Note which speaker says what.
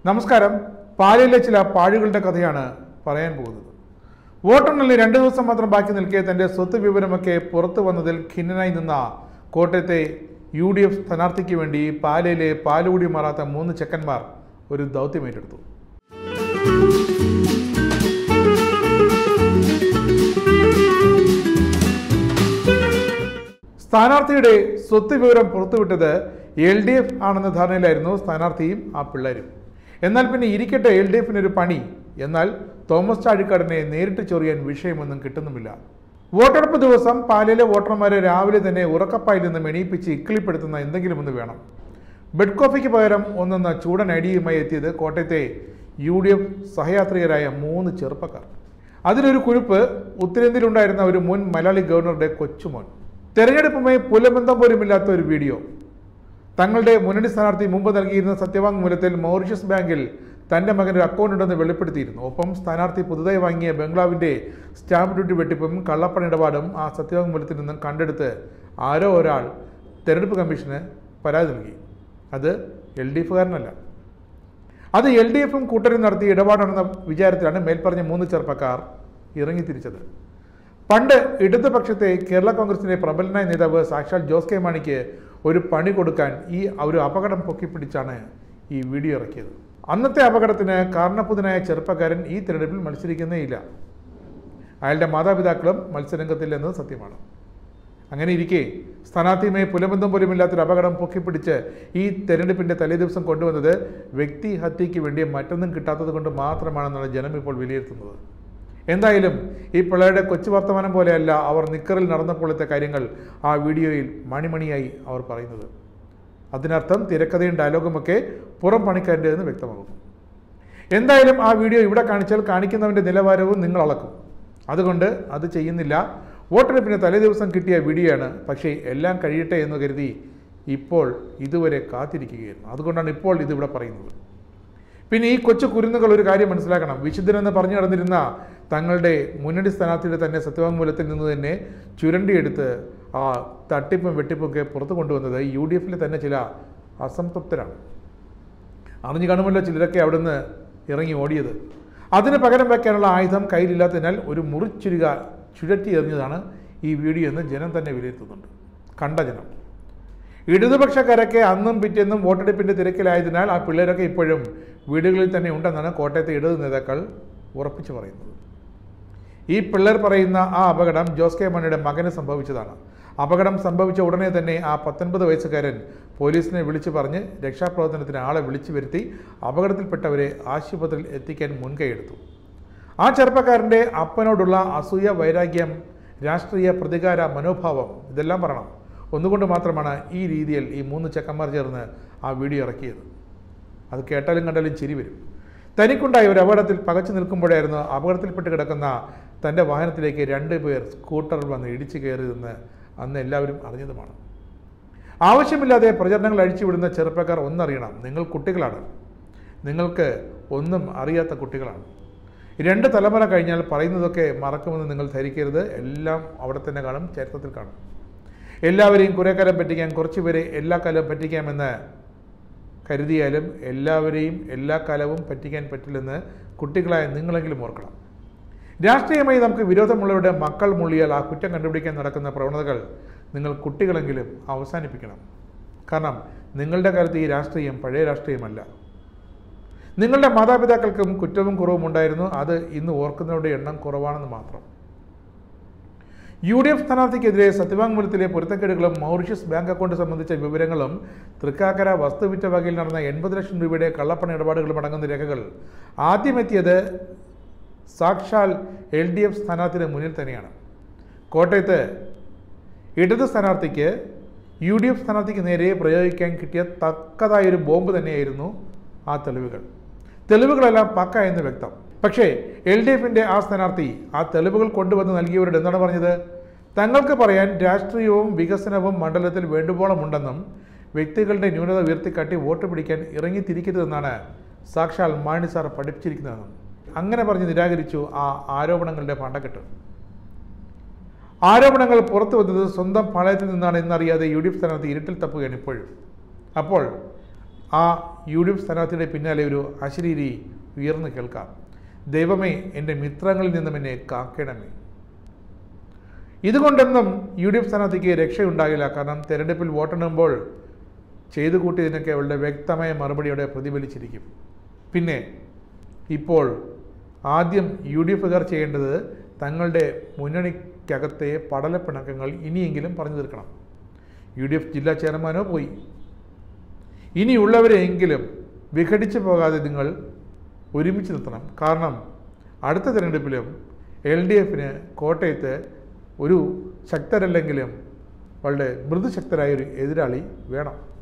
Speaker 1: നമസ്കാരം പാലയിലെ ചില പാഴുകളുടെ കഥയാണ് പറയാൻ പോകുന്നത് വോട്ടെണ്ണലിന് രണ്ട് ദിവസം മാത്രം ബാക്കി നിൽക്കെ തന്റെ സ്വത്ത് വിവരമൊക്കെ പുറത്തു വന്നതിൽ ഖിന്നനായി നിന്ന കോട്ടയത്തെ യു ഡി എഫ് സ്ഥാനാർത്ഥിക്ക് വേണ്ടി പാലയിലെ പാലുകൂടി മാറാത്ത മൂന്ന് ചെക്കന്മാർ ഒരു ദൗത്യം ഏറ്റെടുത്തു സ്ഥാനാർത്ഥിയുടെ സ്വത്ത് വിവരം പുറത്തുവിട്ടത് എൽ ഡി എഫ് ആണെന്ന ധാരണയിലായിരുന്നു സ്ഥാനാർത്ഥിയും ആ പിള്ളേരും എന്നാൽ പിന്നെ ഇരിക്കട്ടെ എൽ ഡി എഫിന് ഒരു പണി എന്നാൽ തോമസ് ചാഴിക്കാടിനെ നേരിട്ട് ചൊറിയാൻ വിഷയമൊന്നും കിട്ടുന്നുമില്ല വോട്ടെടുപ്പ് ദിവസം പാലയിലെ വോട്ടർമാരെ രാവിലെ തന്നെ ഉറക്കപ്പായിൽ നിന്ന് മെണീപ്പിച്ച് ഇക്കിളിപ്പെടുത്തുന്ന എന്തെങ്കിലും ഒന്ന് വേണം ബെഡ് കോഫിക്ക് പകരം ഒന്നെന്ന ചൂടൻ ഐഡിയയുമായി എത്തിയത് കോട്ടയത്തെ യു ഡി എഫ് സഹയാത്രികരായ മൂന്ന് ചെറുപ്പക്കാർ അതിലൊരു കുറിപ്പ് ഉത്തരേന്ത്യയിലുണ്ടായിരുന്ന ഒരു മുൻ മലയാളി ഗവർണറുടെ കൊച്ചുമോൻ തെരഞ്ഞെടുപ്പുമായി പുലബന്ധം പോലുമില്ലാത്ത ഒരു വീഡിയോ തങ്ങളുടെ മുന്നണി സ്ഥാനാർത്ഥി മുമ്പ് നൽകിയിരുന്ന സത്യവാങ്മൂലത്തിൽ മൗറിഷ്യസ് ബാങ്കിൽ തന്റെ മകൻ ഒരു അക്കൗണ്ട് ഉണ്ടെന്ന് വെളിപ്പെടുത്തിയിരുന്നു ഒപ്പം സ്ഥാനാർത്ഥി പുതുതായി വാങ്ങിയ ബംഗ്ലാവിന്റെ സ്റ്റാമ്പ് ഡ്യൂട്ടി വെട്ടിപ്പും കള്ളപ്പണ ഇടപാടും ആ സത്യവാങ്മൂലത്തിൽ നിന്നും കണ്ടെടുത്ത് ആരോ ഒരാൾ തെരഞ്ഞെടുപ്പ് കമ്മീഷന് പരാതി നൽകി അത് എൽ ഡി എഫുകാരനല്ല അത് എൽ ഡി എഫും കൂട്ടരും നടത്തിയ ഇടപാടാണെന്ന വിചാരത്തിലാണ് മേൽപ്പറഞ്ഞ മൂന്ന് ചെറുപ്പക്കാർ ഇറങ്ങി തിരിച്ചത് പണ്ട് ഇടതുപക്ഷത്തെ കേരള കോൺഗ്രസിന്റെ പ്രബലനായ നേതാവ് സാക്ഷാൽ ജോസ് കെ മാണിക്ക് ഒരു പണി കൊടുക്കാൻ ഈ ഒരു അപകടം പൊക്കിപ്പിടിച്ചാണ് ഈ വീഡിയോ ഇറക്കിയത് അന്നത്തെ അപകടത്തിന് കാരണപ്പുതനായ ചെറുപ്പക്കാരൻ ഈ തിരഞ്ഞെടുപ്പിൽ മത്സരിക്കുന്നേയില്ല അയാളുടെ മാതാപിതാക്കളും മത്സരരംഗത്തില്ലെന്നത് സത്യമാണ് അങ്ങനെ ഇരിക്കെ സ്ഥാനാർത്ഥിയുമായി പുലബന്ധം പോലുമില്ലാത്തൊരു അപകടം പൊക്കിപ്പിടിച്ച് ഈ തെരഞ്ഞെടുപ്പിന്റെ തലേദിവസം കൊണ്ടുവന്നത് വ്യക്തി ഹത്യയ്ക്ക് വേണ്ടി മറ്റൊന്നും കിട്ടാത്തത് കൊണ്ട് മാത്രമാണെന്നാണ് ജനം ഇപ്പോൾ വിലയിരുത്തുന്നത് എന്തായാലും ഈ പിള്ളേരുടെ കൊച്ചു വർത്തമാനം പോലെയല്ല അവർ നിക്കറിൽ നടന്നപ്പോഴത്തെ കാര്യങ്ങൾ ആ വീഡിയോയിൽ മണിമണിയായി അവർ പറയുന്നത് അതിനർത്ഥം തിരക്കഥയും ഡയലോഗുമൊക്കെ പുറം പണിക്കാരൻ്റെതെന്ന് വ്യക്തമാകുന്നു എന്തായാലും ആ വീഡിയോ ഇവിടെ കാണിച്ചാൽ കാണിക്കുന്നവൻ്റെ നിലവാരവും നിങ്ങൾ അളക്കും അതുകൊണ്ട് അത് ചെയ്യുന്നില്ല വോട്ടെടുപ്പിന് തലേദിവസം കിട്ടിയ വീഡിയോയാണ് പക്ഷേ എല്ലാം കഴിയട്ടെ എന്ന് കരുതി ഇപ്പോൾ ഇതുവരെ കാത്തിരിക്കുകയായിരുന്നു അതുകൊണ്ടാണ് ഇപ്പോൾ ഇതിവിടെ പറയുന്നത് പിന്നെ ഈ കൊച്ചു കുരുന്നുകൾ ഒരു കാര്യം മനസ്സിലാക്കണം വിശുദ്ധനെന്ന് പറഞ്ഞു നടന്നിരുന്ന തങ്ങളുടെ മുന്നണി സ്ഥാനാർത്ഥിയുടെ തന്നെ സത്യവാങ്മൂലത്തിൽ നിന്ന് തന്നെ ചുരണ്ടിയെടുത്ത് ആ തട്ടിപ്പും വെട്ടിപ്പും ഒക്കെ പുറത്തു കൊണ്ടുവന്നത് യു ഡി എഫിലെ തന്നെ ചില അസംതൃപ്തരാണ് അറിഞ്ഞു കാണുമല്ലോ ചിലരൊക്കെ അവിടുന്ന് ഇറങ്ങി ഓടിയത് അതിന് പകരം വയ്ക്കാനുള്ള ആയുധം കയ്യിലില്ലാത്തതിനാൽ ഒരു മുറിച്ചുരുക ചുഴറ്റി എറിഞ്ഞതാണ് ഈ വീഡിയോ എന്ന് ജനം തന്നെ വിലയിരുത്തുന്നുണ്ട് കണ്ട ജനം ഇടതുപക്ഷക്കാരൊക്കെ അന്നും പിറ്റേന്നും വോട്ടെടുപ്പിന്റെ തിരക്കിലായതിനാൽ ആ പിള്ളേരൊക്കെ ഇപ്പോഴും വീടുകളിൽ തന്നെ ഉണ്ടെന്നാണ് കോട്ടയത്തെ ഇടതു നേതാക്കൾ ഉറപ്പിച്ചു പറയുന്നത് ഈ പിള്ളേർ പറയുന്ന ആ അപകടം ജോസ് കെ മാണിയുടെ മകന് സംഭവിച്ചതാണ് അപകടം സംഭവിച്ച ഉടനെ തന്നെ ആ പത്തൊൻപത് വയസ്സുകാരൻ പോലീസിനെ വിളിച്ചു പറഞ്ഞ് രക്ഷാപ്രവർത്തനത്തിന് ആളെ വിളിച്ചു വരുത്തി അപകടത്തിൽപ്പെട്ടവരെ ആശുപത്രിയിൽ എത്തിക്കാൻ മുൻകൈയെടുത്തു ആ ചെറുപ്പക്കാരൻ്റെ അപ്പനോടുള്ള അസൂയ വൈരാഗ്യം രാഷ്ട്രീയ പ്രതികാര മനോഭാവം ഇതെല്ലാം പറയണം ഒന്നുകൊണ്ട് മാത്രമാണ് ഈ രീതിയിൽ ഈ മൂന്ന് ചെക്കന്മാർ ചേർന്ന് ആ വീഡിയോ ഇറക്കിയത് അത് കേട്ടാലും കണ്ടാലും ചിരി വരും തനിക്കുണ്ടായ ഒരു അപകടത്തിൽ പകച്ചു നിൽക്കുമ്പോഴായിരുന്നു അപകടത്തിൽപ്പെട്ട് കിടക്കുന്ന തൻ്റെ വാഹനത്തിലേക്ക് രണ്ട് പേർ സ്കൂട്ടറിൽ വന്ന് ഇടിച്ചു കയറിയതെന്ന് അന്ന് എല്ലാവരും അറിഞ്ഞതുമാണ് ആവശ്യമില്ലാതെ പ്രചരണങ്ങൾ അഴിച്ചുവിടുന്ന ചെറുപ്പക്കാർ ഒന്നറിയണം നിങ്ങൾ കുട്ടികളാണ് നിങ്ങൾക്ക് ഒന്നും അറിയാത്ത കുട്ടികളാണ് രണ്ട് തലമുറ കഴിഞ്ഞാൽ പറയുന്നതൊക്കെ മറക്കുമെന്ന് നിങ്ങൾ ധരിക്കരുത് എല്ലാം അവിടെ തന്നെ കാണും ചരിത്രത്തിൽ കാണും എല്ലാവരെയും കുറേ കാലം പറ്റിക്കാൻ കുറച്ച് പേരെ എല്ലാ കാലവും പറ്റിക്കാമെന്ന് കരുതിയാലും എല്ലാവരെയും എല്ലാ കാലവും പറ്റിക്കാൻ പറ്റില്ലെന്ന് കുട്ടികളായ നിങ്ങളെങ്കിലും ഓർക്കണം രാഷ്ട്രീയമായി നമുക്ക് വിരോധമുള്ളവരുടെ മക്കൾ മുള്ളിയാൽ ആ കുറ്റം കണ്ടുപിടിക്കാൻ നടക്കുന്ന പ്രവണതകൾ നിങ്ങൾ കുട്ടികളെങ്കിലും അവസാനിപ്പിക്കണം കാരണം നിങ്ങളുടെ കാലത്ത് ഈ രാഷ്ട്രീയം പഴയ രാഷ്ട്രീയമല്ല നിങ്ങളുടെ മാതാപിതാക്കൾക്കും കുറ്റവും കുറവും ഉണ്ടായിരുന്നു അത് ഇന്ന് ഓർക്കുന്നവരുടെ എണ്ണം കുറവാണെന്ന് മാത്രം യു ഡി എഫ് സ്ഥാനാർത്ഥിക്കെതിരെ സത്യവാങ്മൂലത്തിലെ പൊരുത്തക്കേടുകളും മൗറിഷ്യസ് ബാങ്ക് അക്കൗണ്ട് സംബന്ധിച്ച വിവരങ്ങളും തൃക്കാക്കര വസ്തുവിറ്റ വകയിൽ നടന്ന എൺപത് ലക്ഷം രൂപയുടെ കള്ളപ്പണ ഇടപാടുകളും അടങ്ങുന്ന രേഖകൾ ആദ്യമെത്തിയത് സാക്ഷാൽ എൽ ഡി എഫ് സ്ഥാനാർത്ഥിയുടെ മുന്നിൽ തന്നെയാണ് കോട്ടയത്ത് ഇടത് സ്ഥാനാർത്ഥിക്ക് യു ഡി എഫ് സ്ഥാനാർത്ഥിക്ക് നേരെ പ്രയോഗിക്കാൻ കിട്ടിയ തക്കതായൊരു ബോംബ് തന്നെയായിരുന്നു ആ തെളിവുകൾ തെളിവുകളെല്ലാം പക്ക എന്ന് വ്യക്തം പക്ഷേ എൽ ഡി എഫിൻ്റെ ആ സ്ഥാനാർത്ഥി ആ തെളിവുകൾ കൊണ്ടുവന്ന് നൽകിയവരോട് എന്താണ് പറഞ്ഞത് തങ്ങൾക്ക് പറയാൻ രാഷ്ട്രീയവും വികസനവും മണ്ഡലത്തിൽ വേണ്ടുവോളം ഉണ്ടെന്നും വ്യക്തികളുടെ ന്യൂനത ഉയർത്തിക്കാട്ടി വോട്ട് പിടിക്കാൻ ഇറങ്ങിത്തിരിക്കരുതെന്നാണ് സാക്ഷാൽ മാണി സാർ പഠിപ്പിച്ചിരിക്കുന്നതെന്നും അങ്ങനെ പറഞ്ഞ് നിരാകരിച്ചു ആ ആരോപണങ്ങളുടെ പണ്ടക്കെട്ട് ആരോപണങ്ങൾ പുറത്തു വന്നത് സ്വന്തം പാളയത്തിൽ നിന്നാണ് എന്നറിയാതെ യു ഡി എഫ് സ്ഥാനാർത്ഥി ഇരുട്ടിൽ തപ്പുകയാണ് ഇപ്പോഴും അപ്പോൾ ആ യു ഡി എഫ് സ്ഥാനാർത്ഥിയുടെ പിന്നാലെ ഒരു അശരീരി ഉയർന്നു കേൾക്കാം ദൈവമേ എൻ്റെ മിത്രങ്ങളിൽ നിന്നും എന്നെ കാക്കണമേ ഇതുകൊണ്ടൊന്നും യു ഡി എഫ് സ്ഥാനാർത്ഥിക്ക് രക്ഷയുണ്ടാകില്ല കാരണം തെരഞ്ഞെടുപ്പിൽ വോട്ടെണ്ണുമ്പോൾ ചെയ്തു കൂട്ടിയതിനൊക്കെ അവളുടെ വ്യക്തമായ മറുപടിയോടെ പ്രതിഫലിച്ചിരിക്കും പിന്നെ ഇപ്പോൾ ആദ്യം യു ഡി എഫുകാർ ചെയ്യേണ്ടത് തങ്ങളുടെ മുന്നണിക്കകത്തെ പടലപ്പിണക്കങ്ങൾ ഇനിയെങ്കിലും പറഞ്ഞു തീർക്കണം യു ഡി എഫ് ജില്ലാ ചെയർമാനോ പോയി ഇനിയുള്ളവരെയെങ്കിലും വിഘടിച്ചു പോകാതെ നിങ്ങൾ ഒരുമിച്ച് നിർത്തണം കാരണം അടുത്ത തിരഞ്ഞെടുപ്പിലും എൽ ഡി എഫിന് കോട്ടയത്ത് ഒരു ശക്തരല്ലെങ്കിലും വളരെ മൃദുശക്തരായൊരു എതിരാളി വേണം